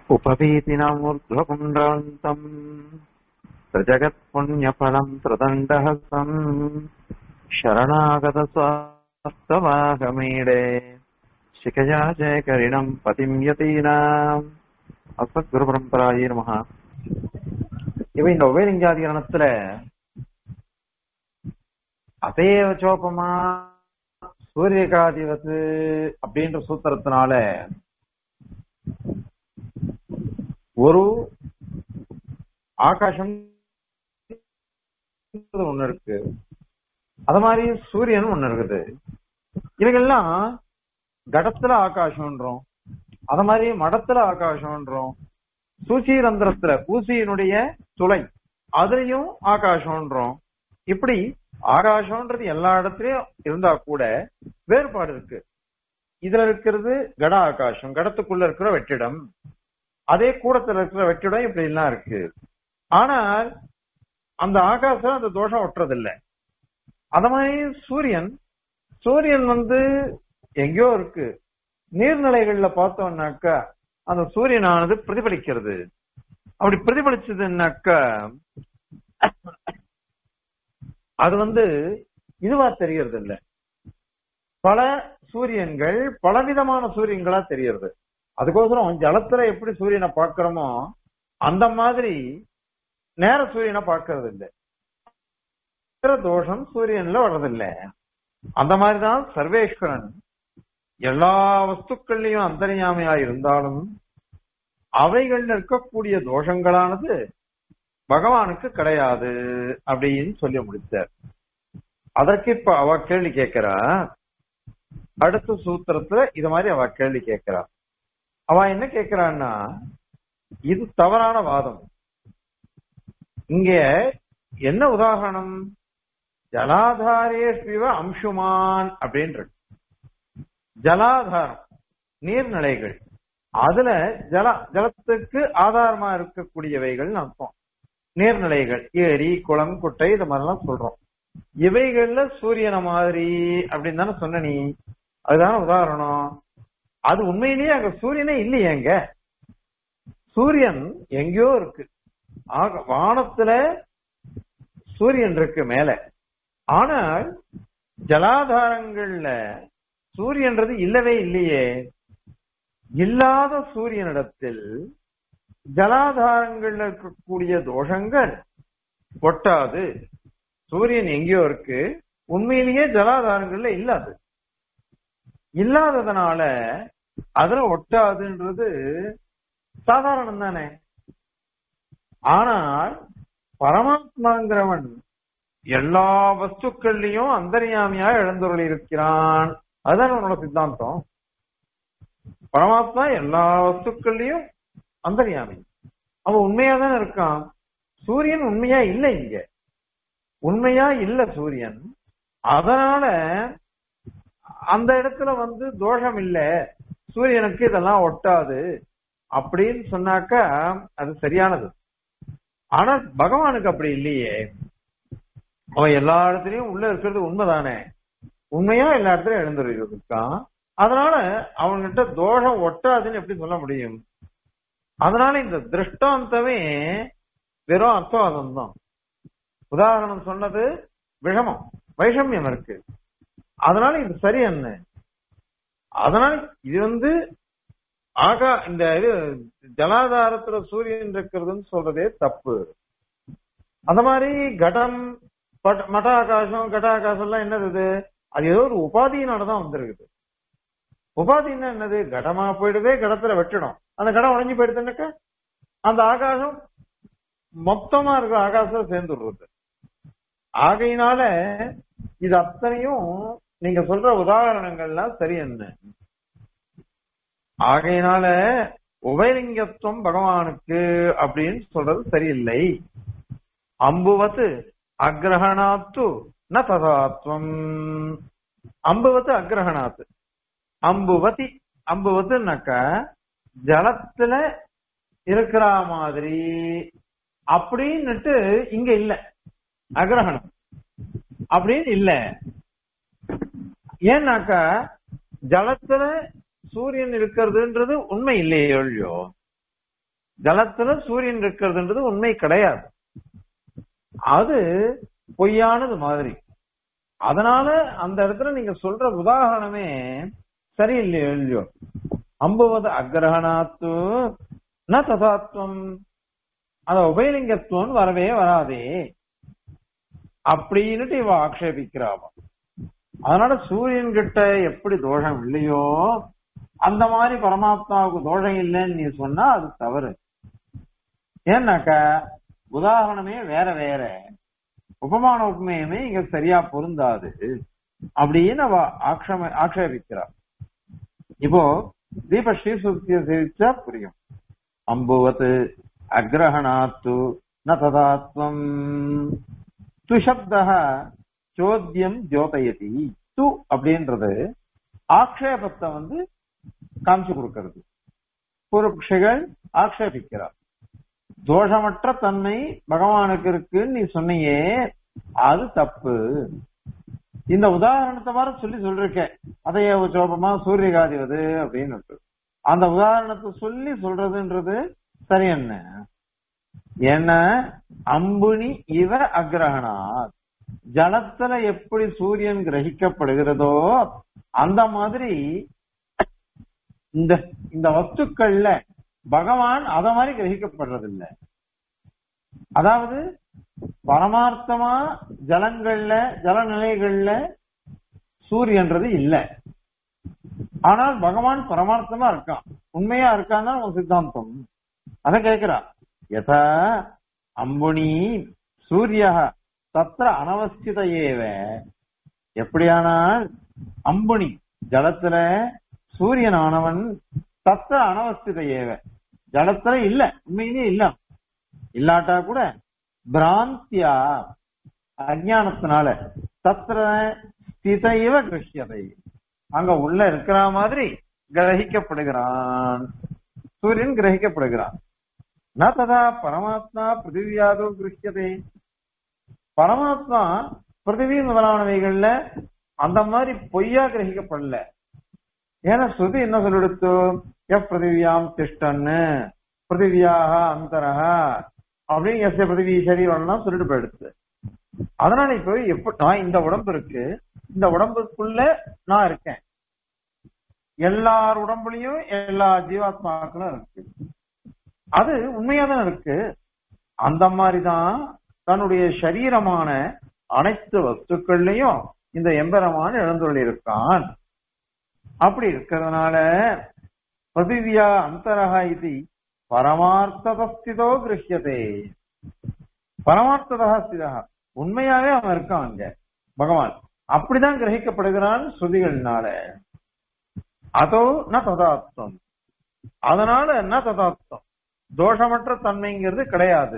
उपवीतिनमूर्ध्वपुण्ड्रान्तम् प्रजगत्पुण्यफलम् प्रदण्डहस्तम् शरणागतस्वास्तवाहमीडे शिखया जयकरिणम् पतिम् यतीनाम् அஸ்மத் பரம்பராயே நமக இவ இந்த உபயலிங்காதிகரணத்துல அசேவ சோபமா சூரியகாதிவத்து அப்படின்ற சூத்திரத்தினால ஒரு ஆகாசம் ஒண்ணு இருக்கு அது மாதிரி சூரியன் ஒண்ணு இருக்குது இவைகள்லாம் கடத்துல ஆகாசம்ன்றோம் அத மாதிரி மடத்துல ஆகாசம்ன்றோம் சூசி ரந்திரத்துல ஊசியினுடைய துளை அதுலயும் ஆகாசம்ன்றோம் இப்படி ஆகாசம்ன்றது எல்லா இடத்துலயும் இருந்தா கூட வேறுபாடு இருக்கு இதுல இருக்கிறது கட ஆகாசம் கடத்துக்குள்ள இருக்கிற வெற்றிடம் அதே கூடத்துல இருக்கிற வெற்றிடம் இப்படி எல்லாம் இருக்கு ஆனால் அந்த ஆகாசம் அந்த தோஷம் ஒட்டுறதில்லை அத மாதிரி சூரியன் சூரியன் வந்து எங்கேயோ இருக்கு நீர்நிலைகள்ல பார்த்தோம்னாக்கா அந்த சூரியனானது பிரதிபலிக்கிறது அப்படி பிரதிபலிச்சதுன்னாக்கா அது வந்து இதுவா தெரியறது இல்ல பல சூரியன்கள் பலவிதமான சூரியன்களா தெரியறது அதுக்கோசரம் ஜலத்துல எப்படி சூரியனை பார்க்கிறோமோ அந்த மாதிரி நேர சூரியனை பார்க்கறது இல்லை தோஷம் சூரியன்ல வர்றதில்லை அந்த மாதிரிதான் சர்வேஸ்வரன் எல்லா வஸ்துக்கள்லயும் அந்தரியாமையா இருந்தாலும் அவைகள் இருக்கக்கூடிய தோஷங்களானது பகவானுக்கு கிடையாது அப்படின்னு சொல்லி முடிச்சார் அதற்கு இப்ப அவ கேள்வி கேட்கிறா அடுத்த சூத்திரத்துல இது மாதிரி அவ கேள்வி கேட்கிறா அவ என்ன கேட்கிறான்னா இது தவறான வாதம் இங்க என்ன உதாரணம் ஜலாதாரேஷ்விவ அம்சுமான் அப்படின்ற ஜலாதாரம் நீர்நிலைகள் அதுல ஜல ஜலத்துக்கு ஆதாரமா இருக்கக்கூடியவைகள் அர்த்தம் நீர்நிலைகள் ஏரி குளம் குட்டை இது மாதிரிலாம் சொல்றோம் இவைகள்ல சூரியனை மாதிரி அப்படின்னு தானே சொன்ன நீ அதுதான உதாரணம் அது உண்மையிலேயே அங்க சூரியனே இல்லையேங்க சூரியன் எங்கேயோ இருக்கு ஆக வானத்துல சூரியன் இருக்கு மேல ஆனால் ஜலாதாரங்கள்ல சூரியன்றது இல்லவே இல்லையே இல்லாத சூரியனிடத்தில் ஜலாதாரங்கள்ல இருக்கக்கூடிய தோஷங்கள் ஒட்டாது சூரியன் எங்கேயோ இருக்கு உண்மையிலேயே ஜலாதாரங்கள்ல இல்லாது இல்லாததுனால அதுல ஒட்டாதுன்றது சாதாரணம் தானே ஆனால் பரமாத்மாங்கிறவன் எல்லா வஸ்துக்கள்லயும் அந்தரியாமியா எழுந்தருள் இருக்கிறான் அதுதான் உன்னோட சித்தாந்தம் பரமாத்மா எல்லா வஸ்துக்கள்லயும் அந்தரியாமி அவன் உண்மையா தானே இருக்கான் சூரியன் உண்மையா இல்ல இங்க உண்மையா இல்ல சூரியன் அதனால அந்த இடத்துல வந்து தோஷம் இல்ல சூரியனுக்கு இதெல்லாம் ஒட்டாது அப்படின்னு சொன்னாக்கா அது சரியானது ஆனா பகவானுக்கு அப்படி இல்லையே அவன் எல்லா இடத்துலயும் உள்ள இருக்கிறது உண்மைதானே உண்மையா எல்லா இடத்துலயும் எழுந்துருக்கான் இருக்கான் அதனால அவன்கிட்ட தோஷம் ஒட்டாதுன்னு எப்படி சொல்ல முடியும் அதனால இந்த திருஷ்டாந்தமே வெறும் அர்த்தவாதம் தான் உதாரணம் சொன்னது விஷமம் வைஷமியம் இருக்கு அதனால இது சரி என்ன அதனால இது வந்து ஆகா இந்த இது ஜலாதாரத்துல சூரியன் இருக்கிறதுன்னு சொல்றதே தப்பு அந்த மாதிரி கடம் மட ஆகாசம் கட ஆகாசம் எல்லாம் என்னது அது ஏதோ ஒரு உபாதியினாலதான் வந்திருக்குது உபாதின்னா என்னது கடமா போயிடுதே கடத்துல வெட்டிடும் அந்த கடம் உடஞ்சி போயிடுதுன்னாக்கா அந்த ஆகாசம் மொத்தமா இருக்கிற ஆகாசம் சேர்ந்துடுறது ஆகையினால இது அத்தனையும் நீங்க சொல்ற உதாரணங்கள்லாம் சரி என்ன ஆகையினால உபயலிங்கத்துவம் பகவானுக்கு அப்படின்னு சொல்றது சரியில்லை அம்புவத்து அக்ரஹணாத்து ந ததாத்வம் அம்புவத்து அக்ரஹணாத்து அம்புவதி அம்புவத்துனாக்கா ஜலத்துல இருக்கிற மாதிரி அப்படின்னுட்டு இங்க இல்ல அக்ரஹணம் அப்படின்னு இல்ல ஏன்னாக்கா ஜலத்துல சூரியன் இருக்கிறதுன்றது உண்மை இல்லையோ இல்லையோ ஜலத்துல சூரியன் இருக்கிறதுன்றது உண்மை கிடையாது அது பொய்யானது மாதிரி அதனால அந்த இடத்துல நீங்க சொல்ற உதாரணமே சரியில்லையோ இல்லையோ அம்புவது அக்ரஹணாத்து ந ததாத்வம் அத உபயலிங்கத்துவம் வரவே வராதே அப்படின்னுட்டு இவ ஆக்ஷேபிக்கிறாவ அதனால சூரியன் கிட்ட எப்படி தோஷம் இல்லையோ அந்த மாதிரி பரமாத்மாவுக்கு தோஷம் இல்லைன்னு நீ சொன்னா அது தவறு ஏன்னாக்கா உதாரணமே வேற வேற உபமான உபமேயமே இங்க சரியா பொருந்தாது அப்படின்னு அவ ஆக்ஷம ஆக்ஷேபிக்கிறா இப்போ தீப ஸ்ரீசுத்திய சேவிச்சா புரியும் அம்புவத் அக்ரஹணாத்து ந ததாத்வம் துஷப்த சோத்தியம் ஜோதயதி து அப்படின்றது ஆக்ஷேபத்தை வந்து காமிச்சு கொடுக்கிறது பூர்வபக்ஷிகள் ஆக்ஷேபிக்கிறார் தோஷமற்ற தன்மை பகவானுக்கு இருக்குன்னு நீ சொன்னியே அது தப்பு இந்த உதாரணத்தை மாதிரி சொல்லி சொல்லிருக்கேன் அதைய சோபமா சூரியகாதிவது அப்படின்னு அந்த உதாரணத்தை சொல்லி சொல்றதுன்றது சரி என்ன என்ன அம்புனி இவ அக்ரஹணா ஜலத்துல எப்படி சூரியன் கிரகிக்கப்படுகிறதோ அந்த மாதிரி இந்த இந்த வஸ்துக்கள்ல பகவான் அத மாதிரி கிரகிக்கப்படுறதில்லை அதாவது பரமார்த்தமா ஜலங்கள்ல ஜலநிலைகள்ல சூரியன்றது இல்ல ஆனால் பகவான் பரமார்த்தமா இருக்கான் உண்மையா இருக்கான் தான் உன் சித்தாந்தம் அத கேக்குறா யதா அம்புனி சூரிய தத்திர அனவஸ்தித ஏவ எப்படியானால் அம்புனி ஜலத்துல சூரியனானவன் தத்திர அனவஸ்தித ஏவ ஜலத்துல இல்ல உண்மையிலே இல்ல இல்லாட்டா கூட பிராந்தியா அஜானத்தினால தத்திர ஸ்தித இவ கிருஷ்யதை அங்க உள்ள இருக்கிற மாதிரி கிரகிக்கப்படுகிறான் சூரியன் கிரகிக்கப்படுகிறான் ந ததா பரமாத்மா பிருத்திவியாதோ கிருஷ்யதே பரமாத்மா பிருத்திவி முதலானவைகள்ல அந்த மாதிரி பொய்யா கிரகிக்கப்படல ஏன்னா ஸ்ருதி என்ன சொல்லிடுத்து எப் பிருத்திவியாம் திஷ்டன்னு பிருத்திவியாக அந்தரகா அப்படின்னு எஸ் பிருத்திவி சரீரம்லாம் சொல்லிட்டு போயிடுச்சு அதனால இப்ப எப்ப நான் இந்த உடம்பு இருக்கு இந்த உடம்புக்குள்ள நான் இருக்கேன் எல்லார் உடம்புலயும் எல்லா ஜீவாத்மாக்களும் இருக்கு அது உண்மையா தான் இருக்கு அந்த மாதிரிதான் தன்னுடைய சரீரமான அனைத்து வஸ்துக்கள்லயும் இந்த எம்பெருமான் எழுந்துள்ள இருக்கான் அப்படி இருக்கிறதுனால பிரதிவியா அந்தரகா இது பரமார்த்ததஸ்திதோ கிரஹியதே பரமார்த்ததா ஸ்திதா உண்மையாவே அவன் இருக்கான் அங்க பகவான் அப்படிதான் கிரகிக்கப்படுகிறான் ஸ்ருதிகள்னால அதோ ந ததார்த்தம் அதனால என்ன ததார்த்தம் தோஷமற்ற தன்மைங்கிறது கிடையாது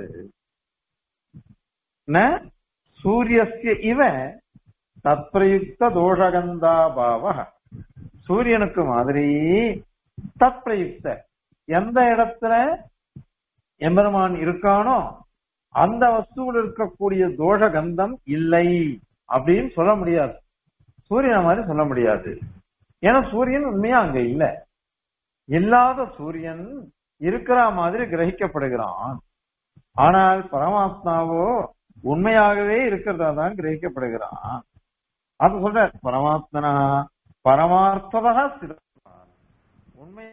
ந சூரியஸ்ய இவ தத்பிரயுக்த தோஷகந்தா பாவ சூரியனுக்கு மாதிரி தத்பிரயுக்த எந்த இடத்துல எம்பெருமான் இருக்கானோ அந்த வஸ்துவில் இருக்கக்கூடிய தோஷ கந்தம் இல்லை அப்படின்னு சொல்ல முடியாது சூரியனை மாதிரி சொல்ல முடியாது ஏன்னா சூரியன் உண்மையா அங்க இல்ல இல்லாத சூரியன் இருக்கிற மாதிரி கிரகிக்கப்படுகிறான் ஆனால் பரமாத்மாவோ உண்மையாகவே இருக்கிறதா தான் கிரகிக்கப்படுகிறான் அது சொல்ற பரமாத்மனா பரமார்த்ததா சிதம் உண்மை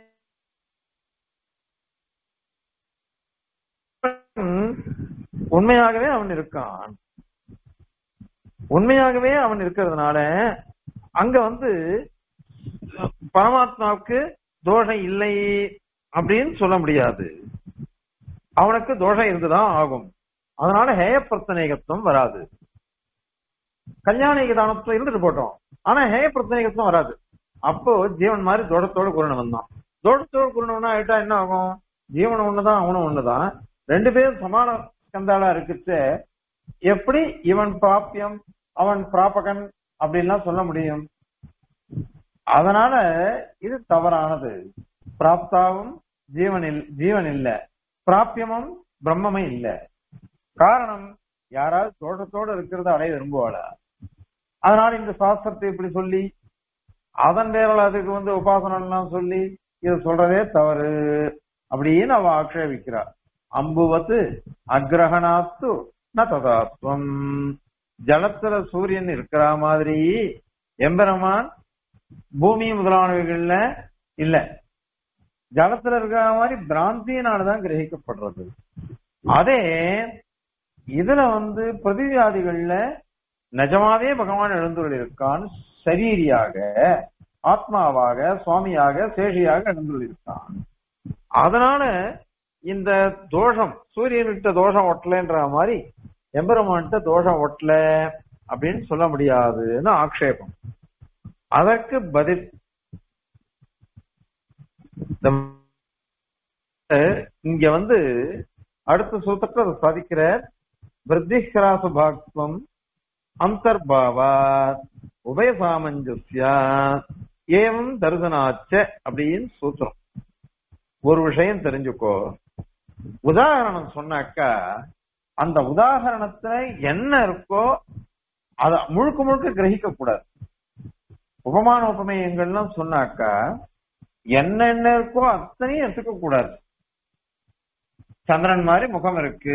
உண்மையாகவே அவன் இருக்கான் உண்மையாகவே அவன் இருக்கிறதுனால அங்க வந்து பரமாத்மாவுக்கு தோஷம் இல்லை அப்படின்னு சொல்ல முடியாது அவனுக்கு தோஷம் இருந்துதான் ஆகும் அதனால ஹேய பிரத்தனேகத்துவம் வராது கல்யாணிக தானத்துவம் இருந்துட்டு போட்டோம் ஆனா ஹேய பிரத்தனேகத்துவம் வராது அப்போ ஜீவன் மாதிரி தோட்டத்தோட குருணவன் தான் தோட்டத்தோட குருணவனா ஆயிட்டா என்ன ஆகும் ஜீவன் ஒண்ணுதான் அவனும் ஒண்ணுதான் ரெண்டு பேரும் சமான ஸ்கந்தாளா இருக்குச்சு எப்படி இவன் பிராப்பியம் அவன் பிராபகன் அப்படின்லாம் சொல்ல முடியும் அதனால இது தவறானது பிராப்தாவும் ஜீவனில் ஜீவன் இல்ல பிராப்பியமும் பிரம்மமே இல்ல காரணம் யாராவது தோட்டத்தோட இருக்கிறத அடைய விரும்புவாளா அதனால இந்த சாஸ்திரத்தை இப்படி சொல்லி அதன் பேரில் அதுக்கு வந்து உபாசனம் எல்லாம் சொல்லி இது சொல்றதே தவறு அப்படின்னு அவ ஆக்ஷேபிக்கிறார் அம்புவத்து அக்ரஹணாத்து ந ததாத்வம் ஜலத்துல சூரியன் இருக்கிற மாதிரி எம்பெருமான் பூமி முதலானவைகள்ல இல்ல ஜலத்துல இருக்கிற மாதிரி பிராந்தியினாலதான் கிரகிக்கப்படுறது அதே இதுல வந்து பிரதிவியாதிகள்ல நிஜமாவே பகவான் எழுந்துள்ள இருக்கான் சரீரியாக ஆத்மாவாக சுவாமியாக சேஷியாக எழுந்துள்ள இருக்கான் அதனால இந்த தோஷம் சூரியன்கிட்ட தோஷம் ஒட்டலன்ற மாதிரி எம்பெருமான்கிட்ட தோஷம் ஒட்டல அப்படின்னு சொல்ல முடியாதுன்னு ஆக்ஷேபம் அதற்கு பதில் இங்க வந்து அடுத்த சூத்திரத்தை அதை சாதிக்கிற விருத்திஹராசு பாக்வம் அந்தர்பாவா உபய சாமஞ்சஸ்யா ஏவம் தரிசனாச்ச அப்படின்னு சூத்திரம் ஒரு விஷயம் தெரிஞ்சுக்கோ உதாரணம் சொன்னாக்கா அந்த உதாரணத்துல என்ன இருக்கோ அத முழுக்க முழுக்க கிரகிக்க கூடாது உபமான உபமேயங்கள்லாம் சொன்னாக்கா என்னென்ன இருக்கோ அத்தனையும் எடுத்துக்க கூடாது சந்திரன் மாதிரி முகம் இருக்கு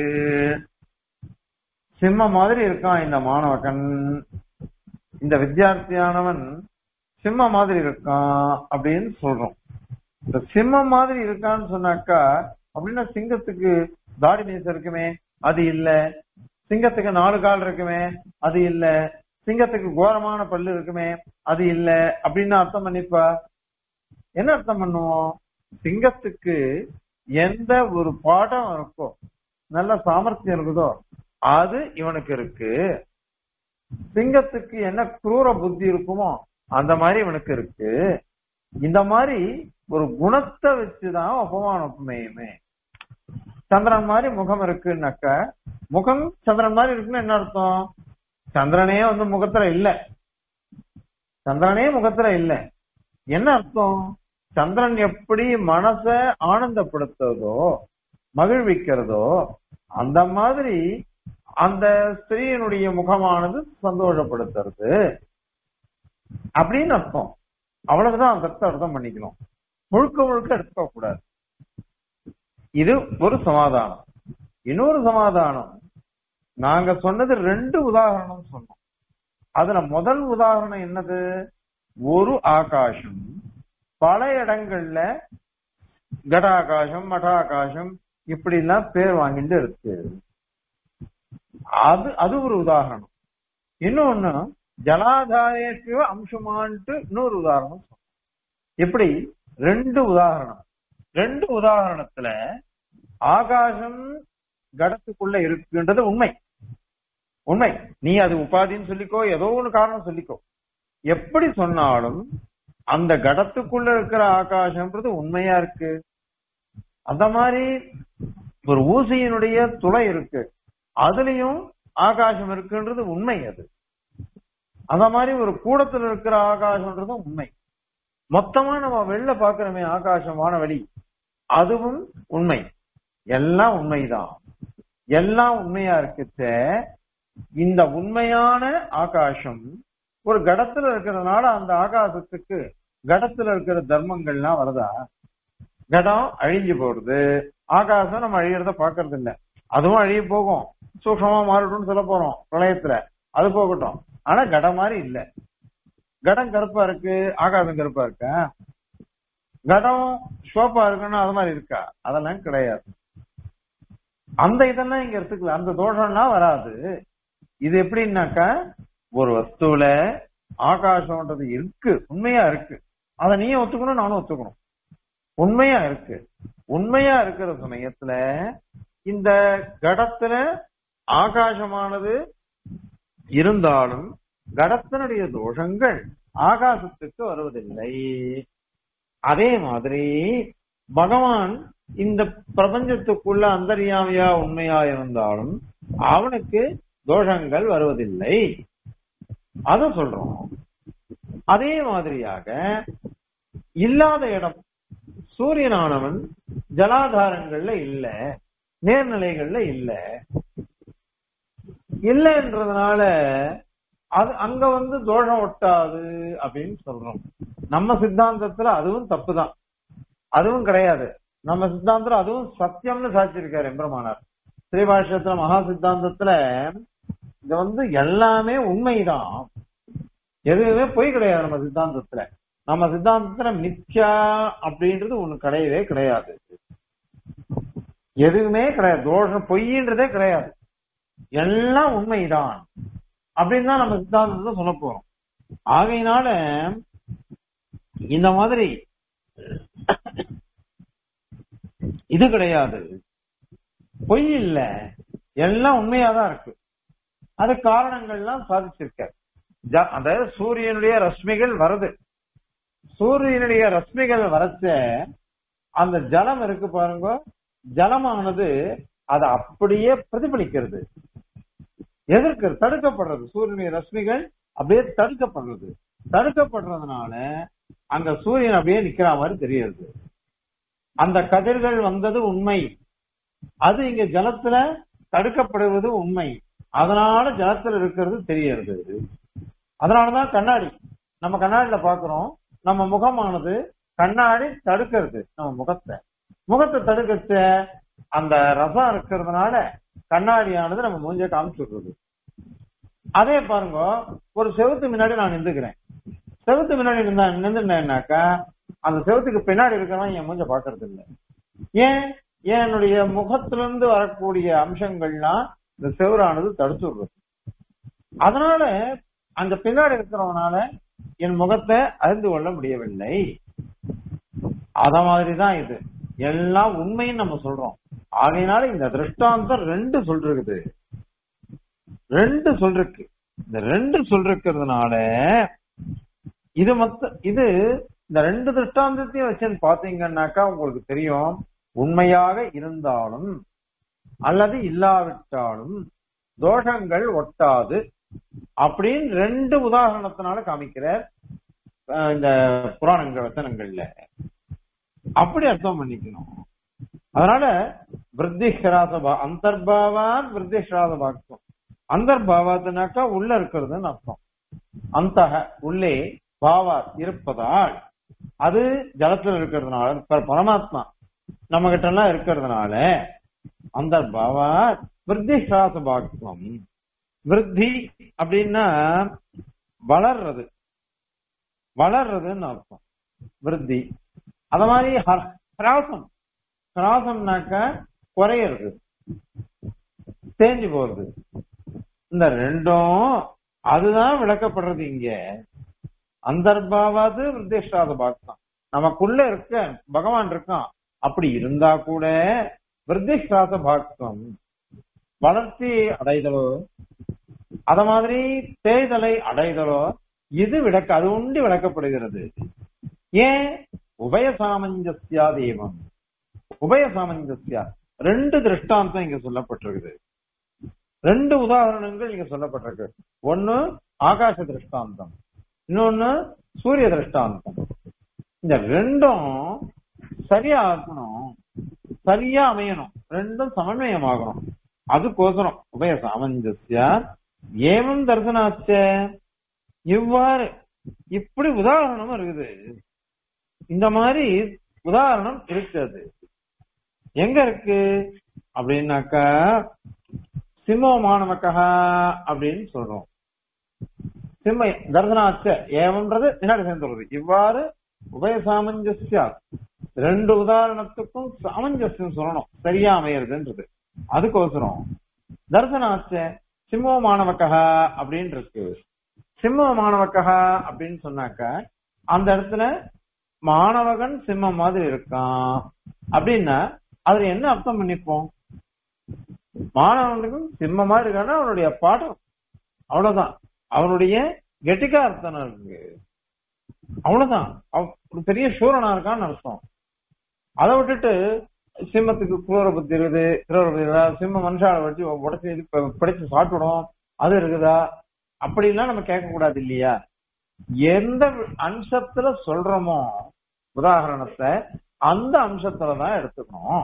சிம்ம மாதிரி இருக்கான் இந்த மாணவகன் இந்த வித்தியார்த்தியானவன் சிம்ம மாதிரி இருக்கான் அப்படின்னு சொல்றோம் இந்த சிம்மம் மாதிரி இருக்கான்னு சொன்னாக்கா அப்படின்னா சிங்கத்துக்கு தாடி மீசம் இருக்குமே அது இல்ல சிங்கத்துக்கு நாலு கால் இருக்குமே அது இல்ல சிங்கத்துக்கு கோரமான பல்லு இருக்குமே அது இல்ல அப்படின்னு அர்த்தம் பண்ணிப்பா என்ன அர்த்தம் பண்ணுவோம் சிங்கத்துக்கு எந்த ஒரு பாடம் இருக்கோ நல்ல சாமர்த்தியம் இருக்குதோ அது இவனுக்கு இருக்கு சிங்கத்துக்கு என்ன குரூர புத்தி இருக்குமோ அந்த மாதிரி இவனுக்கு இருக்கு இந்த மாதிரி ஒரு குணத்தை வச்சுதான் உபமான உபமேயமே சந்திரன் மாதிரி முகம் இருக்குன்னாக்க முகம் சந்திரன் மாதிரி இருக்குன்னு என்ன அர்த்தம் சந்திரனே வந்து முகத்துல இல்ல சந்திரனே முகத்துல இல்ல என்ன அர்த்தம் சந்திரன் எப்படி மனச ஆனந்தப்படுத்துறதோ மகிழ்விக்கிறதோ அந்த மாதிரி அந்த ஸ்திரீனுடைய முகமானது சந்தோஷப்படுத்துறது அப்படின்னு அர்த்தம் அவ்வளவுதான் அந்த அர்த்தம் பண்ணிக்கணும் முழுக்க முழுக்க எடுத்துக்க கூடாது இது ஒரு சமாதானம் இன்னொரு சமாதானம் நாங்க சொன்னது ரெண்டு உதாரணம் சொன்னோம் அதுல முதல் உதாரணம் என்னது ஒரு ஆகாசம் பல இடங்கள்ல கடாகாசம் மடாகாசம் இப்படி எல்லாம் பேர் வாங்கிட்டு இருக்கு அது அது ஒரு உதாரணம் இன்னொன்னு ஜலாதாரேக்கு அம்சமான்ட்டு இன்னொரு உதாரணம் சொன்னோம் எப்படி ரெண்டு உதாரணம் ரெண்டு உதாரணத்துல ஆகாசம் கடத்துக்குள்ள இருக்குன்றது உண்மை உண்மை நீ அது உபாதின்னு சொல்லிக்கோ ஏதோ ஒண்ணு காரணம் சொல்லிக்கோ எப்படி சொன்னாலும் அந்த கடத்துக்குள்ள இருக்கிற ஆகாசம்ன்றது உண்மையா இருக்கு அந்த மாதிரி ஒரு ஊசியினுடைய துளை இருக்கு அதுலயும் ஆகாசம் இருக்குன்றது உண்மை அது அந்த மாதிரி ஒரு கூடத்துல இருக்கிற ஆகாசம்ன்றதும் உண்மை மொத்தமா நம்ம வெளில பாக்குறோமே ஆகாசம் வானவெளி அதுவும் உண்மை எல்லாம் உண்மைதான் எல்லாம் உண்மையா இருக்குச்ச இந்த உண்மையான ஆகாசம் ஒரு கடத்துல இருக்கிறதுனால அந்த ஆகாசத்துக்கு கடத்துல இருக்கிற தர்மங்கள்லாம் வருதா கடம் அழிஞ்சு போறது ஆகாசம் நம்ம அழியறத பாக்குறது இல்ல அதுவும் அழிய போகும் சூக்ஷமா மாறட்டும்னு சொல்ல போறோம் பிரளயத்துல அது போகட்டும் ஆனா கடம் மாதிரி இல்ல கடம் கருப்பா இருக்கு ஆகாசம் கருப்பா இருக்கா கடம் சோப்பா இருக்குன்னா அது மாதிரி இருக்கா அதெல்லாம் கிடையாது அந்த இதெல்லாம் இங்க எடுத்துக்கல அந்த தோஷம்லாம் வராது இது எப்படின்னாக்கா ஒரு வஸ்துவில ஆகாசம்ன்றது இருக்கு உண்மையா இருக்கு அதை நீயும் ஒத்துக்கணும் நானும் ஒத்துக்கணும் உண்மையா இருக்கு உண்மையா இருக்கிற சமயத்துல இந்த கடத்துல ஆகாசமானது இருந்தாலும் கடத்தினுடைய தோஷங்கள் ஆகாசத்துக்கு வருவதில்லை அதே மாதிரி பகவான் இந்த பிரபஞ்சத்துக்குள்ள அந்தரியாமையா உண்மையா இருந்தாலும் அவனுக்கு தோஷங்கள் வருவதில்லை அத சொல்றோம் அதே மாதிரியாக இல்லாத இடம் சூரியனானவன் ஜலாதாரங்கள்ல இல்ல நேர்நிலைகள்ல இல்ல இல்லைன்றதுனால அது அங்க வந்து தோஷம் ஒட்டாது அப்படின்னு சொல்றோம் நம்ம சித்தாந்தத்துல அதுவும் தப்புதான் அதுவும் கிடையாது நம்ம சித்தாந்தத்துல அதுவும் சத்தியம்னு சாட்சியிருக்காரு எம்பெருமானார் ஸ்ரீபாஷ்யத்துல மகா சித்தாந்தத்துல இது வந்து எல்லாமே உண்மைதான் எதுவுமே பொய் கிடையாது நம்ம சித்தாந்தத்துல நம்ம சித்தாந்தத்துல மித்யா அப்படின்றது ஒண்ணு கிடையவே கிடையாது எதுவுமே கிடையாது தோஷம் பொய்ன்றதே கிடையாது எல்லாம் உண்மைதான் அப்படின்னு தான் நம்ம சித்தாந்தத்தை சொல்ல போறோம் ஆகையினால இந்த மாதிரி இது கிடையாது பொய் இல்ல எல்லாம் உண்மையாதான் இருக்கு அது காரணங்கள்லாம் சாதிச்சிருக்க ஜ- அதாவது சூரியனுடைய ரஷ்மிகள் வருது சூரியனுடைய ரஷ்மிகள் வரச்ச அந்த ஜலம் இருக்கு பாருங்க ஜலமானது அதை அப்படியே பிரதிபலிக்கிறது எதிர்க்கிறது தடுக்கப்படுறது சூரியனுடைய ரஷ்மிகள் அப்படியே தடுக்கப்படுறது தடுக்கப்படுறதுனால அங்க சூரியன் அப்படியே நிக்கிற மாதிரி தெரியுது அந்த கதிர்கள் வந்தது உண்மை அது இங்க ஜலத்துல தடுக்கப்படுவது உண்மை அதனால ஜலத்துல இருக்கிறது தெரியறது அதனாலதான் கண்ணாடி நம்ம கண்ணாடியில பாக்குறோம் நம்ம முகமானது கண்ணாடி தடுக்கிறது நம்ம முகத்தை முகத்தை தடுக்கச்ச அந்த ரசம் இருக்கிறதுனால கண்ணாடியானது நம்ம மூஞ்ச காமிச்சுடுறது அதே பாருங்க ஒரு செவுத்து முன்னாடி நான் நின்றுக்கிறேன் செவுத்து முன்னாடி நின்றா நின்றுனாக்கா அந்த செவுத்துக்கு பின்னாடி இருக்கிறவன் என் மூஞ்ச பாக்குறது இல்ல ஏன் ஏன் என்னுடைய முகத்திலிருந்து வரக்கூடிய அம்சங்கள்லாம் இந்த செவரானது தடுத்து விடுறது அதனால அந்த பின்னாடி இருக்கிறவனால என் முகத்தை அறிந்து கொள்ள முடியவில்லை அத மாதிரிதான் இது எல்லாம் உண்மைன்னு நம்ம சொல்றோம் ஆகையினால இந்த திருஷ்டாந்தம் ரெண்டு சொல்றது ரெண்டு சொல்றக்கு இந்த ரெண்டு சொல்றதுனால இது மொத்த இது இந்த ரெண்டு திருஷ்டாந்தத்தையும் வச்சு பாத்தீங்கன்னாக்கா உங்களுக்கு தெரியும் உண்மையாக இருந்தாலும் அல்லது இல்லாவிட்டாலும் தோஷங்கள் ஒட்டாது அப்படின்னு ரெண்டு உதாரணத்தினால காமிக்கிறார் அஹ், இந்த புராணங்கள் வசனங்கள்ல அப்படி அர்த்தம் பண்ணிக்கணும் அதனால விருத்திஹராச அந்தர்பாவான் விருத்திஹராச பாக்கம் அந்தர்பாவாத்துனாக்கா உள்ள இருக்கிறதுன்னு அர்த்தம் அந்த உள்ளே பாவா இருப்பதால் அது ஜலத்துல இருக்கிறதுனால ப- பரமாத்மா நம்ம கிட்ட எல்லாம் இருக்கிறதுனால அந்த பாவா விருத்தி சாச பாக்கம் விருத்தி அப்படின்னா வளர்றது வளர்றதுன்னு அர்த்தம் விருத்தி அத மாதிரி ஹ- ஹிராசம் ஹிராசம்னாக்க குறையிறது தேஞ்சு போறது இந்த ரெண்டும் அதுதான் விளக்கப்படுறது இங்க அந்தர்பாவாது விருத்தேஷ்டாத பாக்கம் நமக்குள்ள இருக்க பகவான் இருக்கான் அப்படி இருந்தா கூட விருத்திஷ்டாத பாக்கம் வளர்ச்சி அடைதலோ அத மாதிரி தேய்தலை அடைதலோ இது விளக்க அது உண்டு விளக்கப்படுகிறது ஏன் உபய சாமஞ்சஸ்யா தெய்வம் உபய சாமஞ்சஸ்யா ரெண்டு திருஷ்டாந்தம் இங்க சொல்லப்பட்டிருக்குது ரெண்டு உதாரணங்கள் இங்க சொல்லப்பட்டிருக்கு ஒண்ணு ஆகாச திருஷ்டாந்தம் இன்னொன்னு சூரிய திருஷ்டாந்தம் இந்த ரெண்டும் சரியா இருக்கணும் சரியா அமையணும் ரெண்டும் சமன்வயமாகணும் அதுக்கோசரம் உபய சாமஞ்சஸ்யா ஏவம் தர்சனாச்ச இவ்வாறு இப்படி உதாரணம் இருக்குது இந்த மாதிரி உதாரணம் இருக்குது எங்க இருக்கு அப்படின்னாக்கா சிம்மோ மாணவக்கா அப்படின்னு சொல்றோம் சிம்ம தர்சனாச்ச ஏவம்ன்றது பின்னாடி சேர்ந்துள்ளது இவ்வாறு உபய சாமஞ்சஸ்யா ரெண்டு உதாரணத்துக்கும் சாமஞ்சஸ்யம் சொல்லணும் சரியா அமையறதுன்றது அதுக்கோசரம் தர்சனாச்ச சிம்மோ மாணவக்கா அப்படின்னு இருக்கு சிம்ம மாணவக்கா அப்படின்னு சொன்னாக்க அந்த இடத்துல மாணவகன் சிம்மம் மாதிரி இருக்கான் அப்படின்னா அதுல என்ன அர்த்தம் பண்ணிப்போம் மாணவனுக்கும் சிம்ம மாதிரி இருக்கான்னா அவனுடைய பாடம் அவ்வளவுதான் அவனுடைய கெட்டிக்காரத்தனம் இருக்கு அவ்வளவுதான் அவன் ஒரு பெரிய சூரனா இருக்கான்னு அர்த்தம் அதை விட்டுட்டு சிம்மத்துக்கு குரோர புத்தி இருக்குது குரோர புத்தி இருக்குதா சிம்ம மனுஷால வச்சு உடச்சி இது ப- பிடிச்சு சாப்பிடும் அது இருக்குதா அப்படிலாம் நம்ம கேட்க கூடாது இல்லையா எந்த அம்சத்துல சொல்றோமோ உதாரணத்தை அந்த அம்சத்துல தான் எடுத்துக்கணும்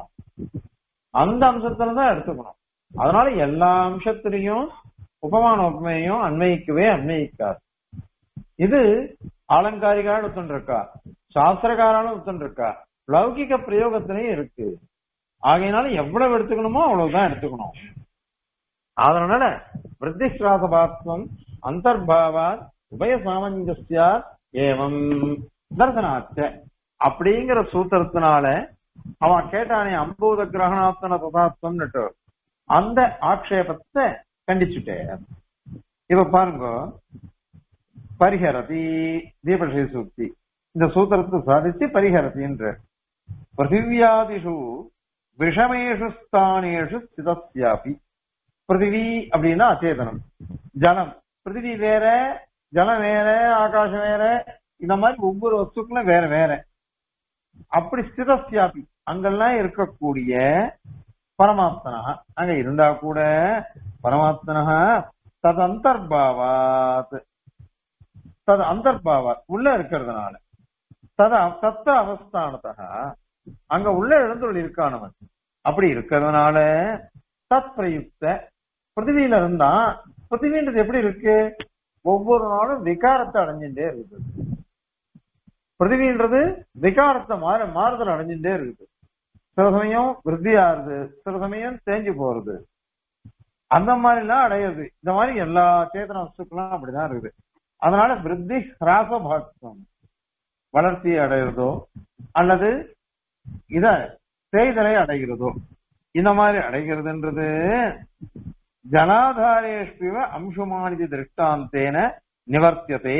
அந்த அம்சத்துல தான் எடுத்துக்கணும் அதனால எல்லா அம்சத்திலையும் உபமான உபமையும் அன்வயிக்கவே அன்வயிக்காது இது அலங்காரிகான ஒருத்தன் இருக்கா சாஸ்திரக்காரான ஒருத்தன் இருக்கா லௌகிக பிரயோகத்திலையும் இருக்கு ஆகையினால எவ்வளவு எடுத்துக்கணுமோ அவ்வளவுதான் எடுத்துக்கணும் அதனால விருத்திஸ்ராசபாத்வம் அந்தர்பாவாத் உபய சாமஞ்சஸ்யா ஏவம் தர்சனாச்ச அப்படிங்கிற சூத்திரத்தினால அவன் கேட்டானே அம்பூத கிரகணாத்தன ததாத்வம்னுட்டு அந்த ஆக்ஷேபத்தை கண்டிச்சுட்டேன் இப்ப பாருங்க பரிஹரதி தீபஷி சூக்தி இந்த சூத்திரத்தை சாதிச்சு பரிஹரதின்ற பிருத்திவியாதிஷு விஷமேஷு ஸ்தானேஷு ஸ்திதஸ்யாபி பிருத்திவி அப்படின்னா அச்சேதனம் ஜலம் பிருத்திவி வேற ஜலம் வேற ஆகாசம் வேற இந்த மாதிரி ஒவ்வொரு வஸ்துக்களும் வேற வேற அப்படி ஸ்திதஸ்யாபி அங்கெல்லாம் இருக்கக்கூடிய பரமாத்மனா அங்க இருந்தா கூட பரமாத்மனா தது அந்தர்பாவாத் தது அந்தர்பாவாத் உள்ள இருக்கிறதுனால தத தத்த அவஸ்தானத்தக அங்க உள்ள எழுந்துள்ள இருக்கானவன் அப்படி இருக்கிறதுனால தத் பிரயுக்த பிருத்திவியில இருந்தா பிருத்திவின்றது எப்படி இருக்கு ஒவ்வொரு நாளும் விகாரத்தை அடைஞ்சுட்டே இருக்குது பிருத்திவின்றது விகாரத்தை மாற மாறுதல் அடைஞ்சுட்டே இருக்குது சில சமயம் விருத்தியாருது சில சமயம் தேஞ்சு போறது அந்த மாதிரி எல்லாம் அடையுது இந்த மாதிரி எல்லா சேத்தன வஸ்துக்களும் அப்படிதான் இருக்குது அதனால விருத்தி ஹிராச பாக்தம் வளர்ச்சியை அடைகிறதோ அல்லது இத தேய்தலை அடைகிறதோ இந்த மாதிரி அடைகிறதுன்றது ஜனாதாரேஷ்பிவ அம்சுமானிதி திருஷ்டாந்தேன நிவர்த்தியதே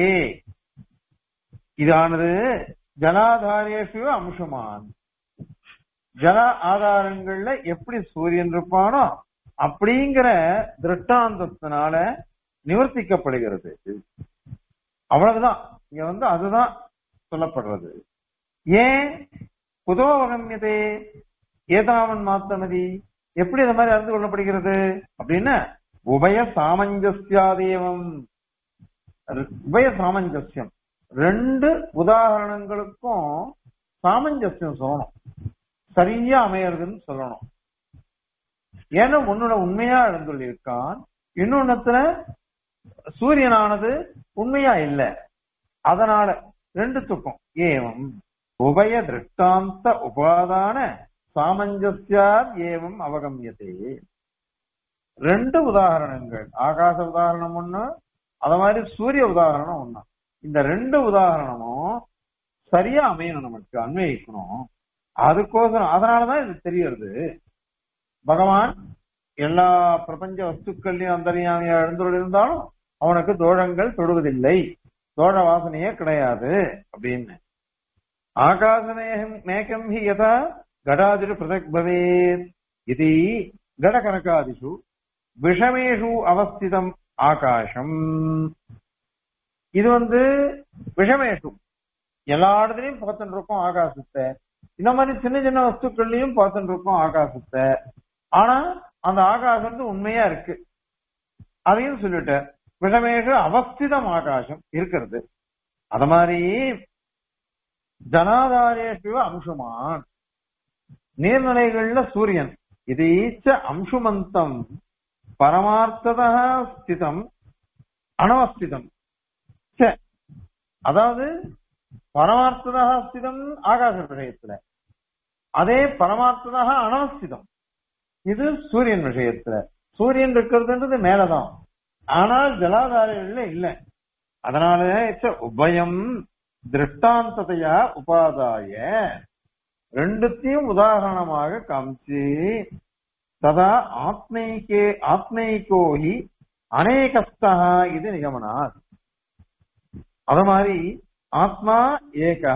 இதானது ஜனாதாரேஷ்பிவ அம்சுமான் ஜல ஆதாரங்கள்ல எப்படி சூரியன் இருப்பானோ அப்படிங்கிற திருஷ்டாந்தத்தினால நிவர்த்திக்கப்படுகிறது அவ்வளவுதான் இங்க வந்து அதுதான் சொல்லப்படுறது ஏன் புதோவகமியதே ஏதாவன் மாத்தமதி எப்படி இந்த மாதிரி அறிந்து கொள்ளப்படுகிறது அப்படின்னா உபய சாமஞ்சஸ்யாதேவம் உபய சாமஞ்சஸ்யம் ரெண்டு உதாரணங்களுக்கும் சாமஞ்சஸ்யம் சொல்லணும் சரியா அமையறதுன்னு சொல்லணும் ஏன்னா உன்னோட உண்மையா எழுந்துள்ளிருக்கான் இன்னொன்னத்துல சூரியனானது உண்மையா இல்ல அதனால ரெண்டுத்துக்கும் ஏவம் உபய திருஷ்டாந்த உபாதான சாமஞ்சஸ்யார் ஏவம் அவகமியதே ரெண்டு உதாரணங்கள் ஆகாச உதாரணம் ஒண்ணு அத மாதிரி சூரிய உதாரணம் ஒண்ணு இந்த ரெண்டு உதாரணமும் சரியா அமையணும் நமக்கு அன்வயிக்கணும் அதுக்கோசரம் அதனாலதான் இது தெரியறது பகவான் எல்லா பிரபஞ்ச வஸ்துக்கள்லயும் அந்தரியாமையா எழுந்துள்ள இருந்தாலும் அவனுக்கு தோஷங்கள் தொடுவதில்லை தோஷ வாசனையே கிடையாது அப்படின்னு ஆகாசமேகம் மேகம் ஹி யதா கடாதிரு பிரதக் பவேத் இது கடகனகாதிஷு விஷமேஷு அவஸ்திதம் ஆகாசம் இது வந்து விஷமேஷு எல்லா இடத்துலயும் பார்த்துட்டு இருக்கோம் ஆகாசத்தை இந்த மாதிரி சின்ன சின்ன வஸ்துக்கள்லயும் பார்த்துட்டு இருக்கோம் ஆகாசத்தை ஆனா அந்த ஆகாசம் வந்து உண்மையா இருக்கு அதையும் சொல்லிட்டேன் விஷமேஷு அவஸ்திதம் ஆகாசம் இருக்கிறது அத மாதிரி ஜனாதாரேஷு அம்சுமான் நீர்நிலைகள்ல சூரியன் இது ஈச்ச அம்சுமந்தம் பரமார்த்ததா ஸ்திதம் அனவஸ்திதம் ச. அதாவது பரமார்த்ததா ஸ்திதம் ஆகாச விஷயத்துல அதே பரமார்த்ததா அனவஸ்திதம் இது சூரியன் விஷயத்துல சூரியன் இருக்கிறதுன்றது மேலதான் ஆனால் ஜலாதாரங்கள்ல இல்ல அதனால ச்ச உபயம் திருஷ்டாந்ததையா உபாதாய ரெண்டுத்தையும் உதாரணமாக காமிச்சு ததா ஆத்மைக்கே ஆத்மைக்கோஹி அநேகஸ்தா இது நிகமனா அத மாதிரி ஆத்மா ஏகஹ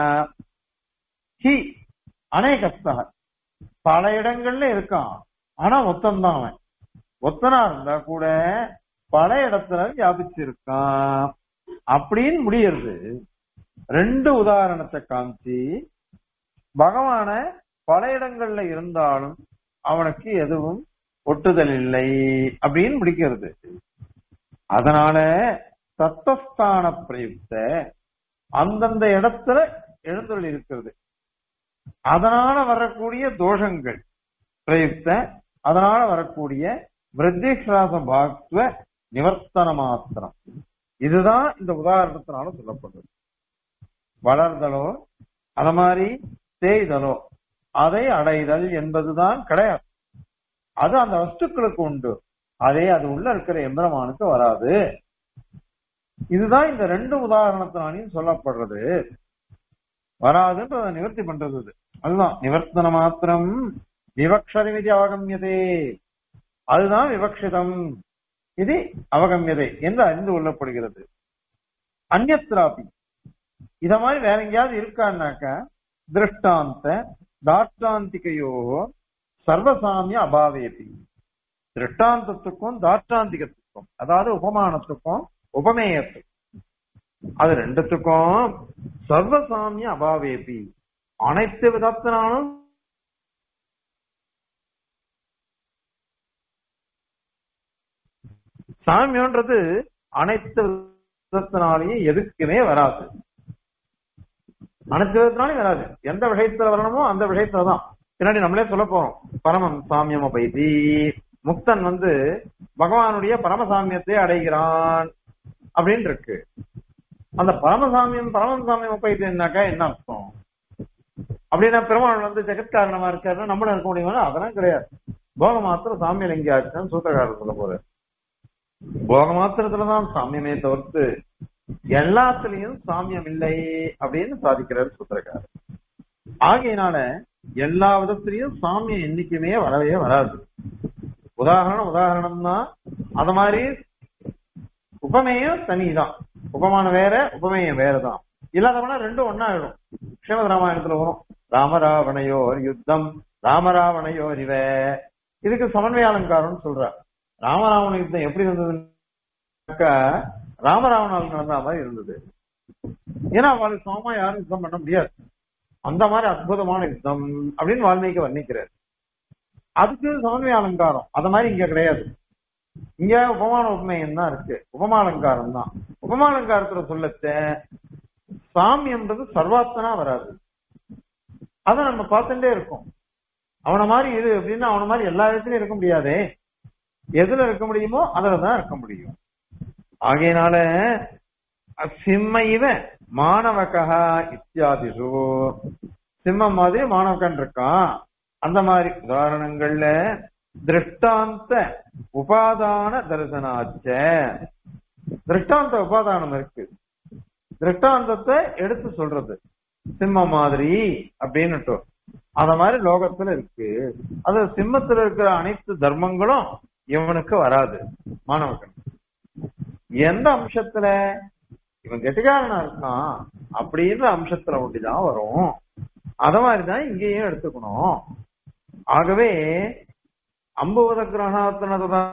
ஹி அநேகஸ்தா பல இடங்கள்ல இருக்கான் ஆனா ஒத்தன்தான் அவன் ஒத்தனா இருந்தா கூட பல இடத்துல வியாபிச்சிருக்கான் அப்படின்னு முடியறது ரெண்டு உதாரணத்தை காமிச்சு பகவான பல இடங்கள்ல இருந்தாலும் அவனுக்கு எதுவும் ஒட்டுதல் இல்லை அப்படின்னு முடிக்கிறது அதனால தத்தஸ்தான பிரயுக்த அந்தந்த இடத்துல எழுந்துள்ள இருக்கிறது அதனால வரக்கூடிய தோஷங்கள் பிரயுக்த அதனால வரக்கூடிய விருத்திஸ்ராச பாக்துவ நிவர்த்தன மாத்திரம் இதுதான் இந்த உதாரணத்தினால சொல்லப்படுறது வளர்தலோ அத மாதிரி தேய்தலோ அதை அடைதல் என்பதுதான் கிடையாது அது அந்த வஸ்துக்களுக்கு உண்டு அதே அது உள்ள இருக்கிற எந்திரமானுக்கு வராது இதுதான் இந்த ரெண்டு உதாரணத்தினாலையும் சொல்லப்படுறது வராதுன்றத நிவர்த்தி பண்றது இது அதுதான் நிவர்த்தன மாத்திரம் விவக்ஷரிமிதி அவகமியதே அதுதான் விவக்ஷிதம் இது அவகமியதை என்று அறிந்து கொள்ளப்படுகிறது அந்நத்ராபி இத மாதிரி வேற எங்கேயாவது இருக்கான்னாக்கா திருஷ்டாந்த தாஷ்டாந்திகையோ சர்வசாமிய அபாவேபி திருஷ்டாந்தத்துக்கும் தாஷ்டாந்திகத்துக்கும் அதாவது உபமானத்துக்கும் உபமேயத்துக்கும் அது ரெண்டுத்துக்கும் சர்வசாமிய அபாவேபி அனைத்து விதத்தினாலும் சாமியன்றது அனைத்து விதத்தினாலையும் எதுக்குமே வராது அனைத்து விதத்தினாலையும் வராது எந்த விஷயத்துல வரணுமோ அந்த விஷயத்துலதான் பின்னாடி நம்மளே சொல்ல போறோம் பரமம் சாமியம் பைதி முக்தன் வந்து பகவானுடைய பரமசாமியத்தை அடைகிறான் அப்படின்னு இருக்கு அந்த பரமசாமியம் பரமசாமியம் பைத்தியம்னாக்கா என்ன அர்த்தம் அப்படின்னா பெருமாள் வந்து ஜெகத்காரணமா இருக்காருன்னா நம்மளும் இருக்க முடியுமா அதெல்லாம் கிடையாது போக மாத்திரம் சாமியம் எங்கே ஆச்சுன்னு சூத்திரக்காரர் சொல்ல போறாரு போக மாத்திரத்துலதான் சாமியமே தவிர்த்து எல்லாத்துலயும் சாமியம் இல்லை அப்படின்னு சாதிக்கிறார் சூத்திரக்காரர் ஆகையினால எல்லா விதத்திலையும் சாமியம் என்னைக்குமே வரவே வராது உதாரணம் உதாரணம் தான் அது மாதிரி உபமேயம் தனிதான் உபமானம் வேற உபமேயம் வேறதான் இல்லாதவனா ரெண்டும் ஒன்னா ஆயிடும் ஸ்ரீமத் ராமாயணத்துல வரும் ராமராவணையோர் யுத்தம் ராமராவணையோர் இவ இதுக்கு சமன்வய அலங்காரம்னு சொல்றார் ராமராவண யுத்தம் எப்படி இருந்ததுன்னாக்கா ராமராவணால் நடந்த மாதிரி இருந்தது ஏன்னா அவளுக்கு சமமா யாரும் யுத்தம் பண்ண முடியாது அந்த மாதிரி அற்புதமான யுத்தம் அப்படின்னு வால்மீகி வர்ணிக்கிறார் அதுக்கு சமன்வய அலங்காரம் அத மாதிரி இங்க கிடையாது இங்க உபமான உபமேயம் தான் இருக்கு உபமாலங்காரம் தான் உபமாலங்காரத்துல சொல்லத்த சாமியம்ன்றது சர்வாத்தனா வராது அத நம்ம பார்த்துட்டே இருக்கோம் அவன மாதிரி இது அப்படின்னா அவன மாதிரி எல்லா இடத்துலயும் இருக்க முடியாதே எதுல இருக்க முடியுமோ அதுலதான் இருக்க முடியும் ஆகையினால சிம்ம இவ மாணவகா இத்தியாதிசு சிம்மம் மாதிரி மாணவகன் இருக்கான் அந்த மாதிரி உதாரணங்கள்ல திருஷ்டாந்த உபாதான தரிசனாச்ச திருஷ்டாந்த உபாதானம் இருக்கு திருஷ்டாந்தத்தை எடுத்து சொல்றது சிம்ம மாதிரி அப்படின்னுட்டு அத மாதிரி லோகத்துல இருக்கு அது சிம்மத்துல இருக்கிற அனைத்து தர்மங்களும் இவனுக்கு வராது மாணவர்கள் எந்த அம்சத்துல இவன் கெட்டிக்காரனா இருக்கான் அப்படின்ற அம்சத்துல ஒண்டிதான் வரும் அத மாதிரிதான் இங்கேயும் எடுத்துக்கணும் ஆகவே அம்புவத கிரகணத்தினதான்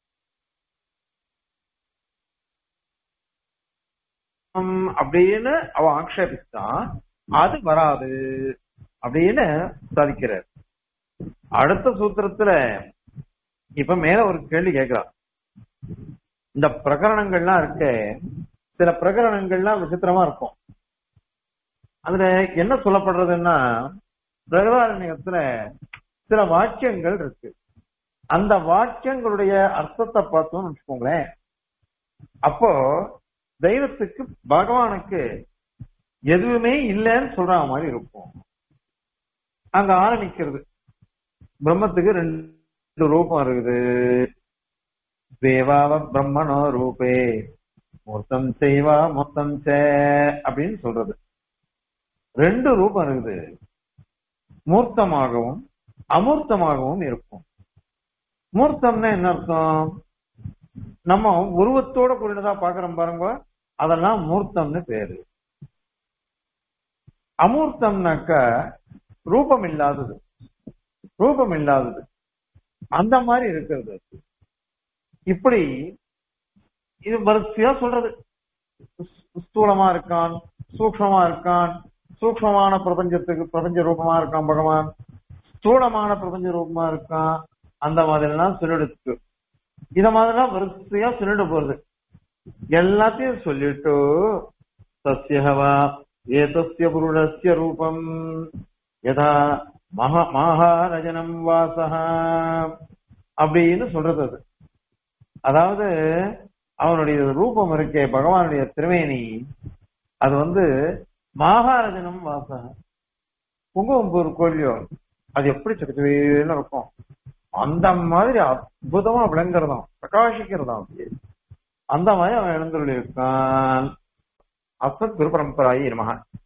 அப்படின்னு அவ ஆக்ஷேபித்தான் அது வராது அப்படின்னு சாதிக்கிறார் அடுத்த சூத்திரத்துல இப்ப மேல ஒரு கேள்வி கேட்கிறான் இந்த பிரகரணங்கள்லாம் இருக்க சில பிரகரணங்கள்லாம் விசித்திரமா இருக்கும் அதுல என்ன சொல்லப்படுறதுன்னா பிரகதாரண்யத்துல சில வாக்கியங்கள் இருக்கு அந்த வாக்கியங்களுடைய அர்த்தத்தை பார்த்தோம்னு வச்சுக்கோங்களேன் அப்போ தெய்வத்துக்கு பகவானுக்கு எதுவுமே இல்லைன்னு சொல்ற மாதிரி இருக்கும் அங்க ஆரம்பிக்கிறது பிரம்மத்துக்கு ரெண்டு ரூபம் இருக்குது தேவாவ பிரம்மனோ ரூபே மூர்த்தம் செய்வா மொத்தம் சே அப்படின்னு சொல்றது ரெண்டு ரூபம் இருக்குது மூர்த்தமாகவும் அமூர்த்தமாகவும் இருக்கும் மூர்த்தம்னா என்ன அர்த்தம் நம்ம உருவத்தோட கூடினதா பாக்குறோம் பாருங்க அதெல்லாம் மூர்த்தம்னு பேரு அமூர்த்தம்னாக்க ரூபம் இல்லாதது ரூபம் இல்லாதது அந்த மாதிரி இருக்கிறது இப்படி இது வரிசையா சொல்றது ஸ்தூலமா இருக்கான் சூக்ஷமா இருக்கான் சூக்ஷமான பிரபஞ்சத்துக்கு பிரபஞ்ச ரூபமா இருக்கான் பகவான் ஸ்தூலமான பிரபஞ்ச ரூபமா இருக்கான் அந்த மாதிரி எல்லாம் சொல்லிடுச்சு இத மாதிரிலாம் வரிசையா சொல்லிட்டு போறது எல்லாத்தையும் சொல்லிட்டு சசியவா ஏதஸ்ய புருடஸ்ய ரூபம் யதா மகா மகாரஜனம் வாசகா அப்படின்னு சொல்றது அது அதாவது அவனுடைய ரூபம் இருக்கே பகவானுடைய திருமேனி அது வந்து மகாரஜனம் வாசகம் குங்குமப்பூ இருக்கும் இல்லையோ அது எப்படி சக்கச்சவேன்னு இருக்கும் அந்த மாதிரி அற்புதமா விளங்குறதாம் பிரகாசிக்கிறதாம் அப்படியே அந்த மாதிரி அவன் எழுந்துள்ள இருக்கான் அசத் குரு பரம்பராயி நமக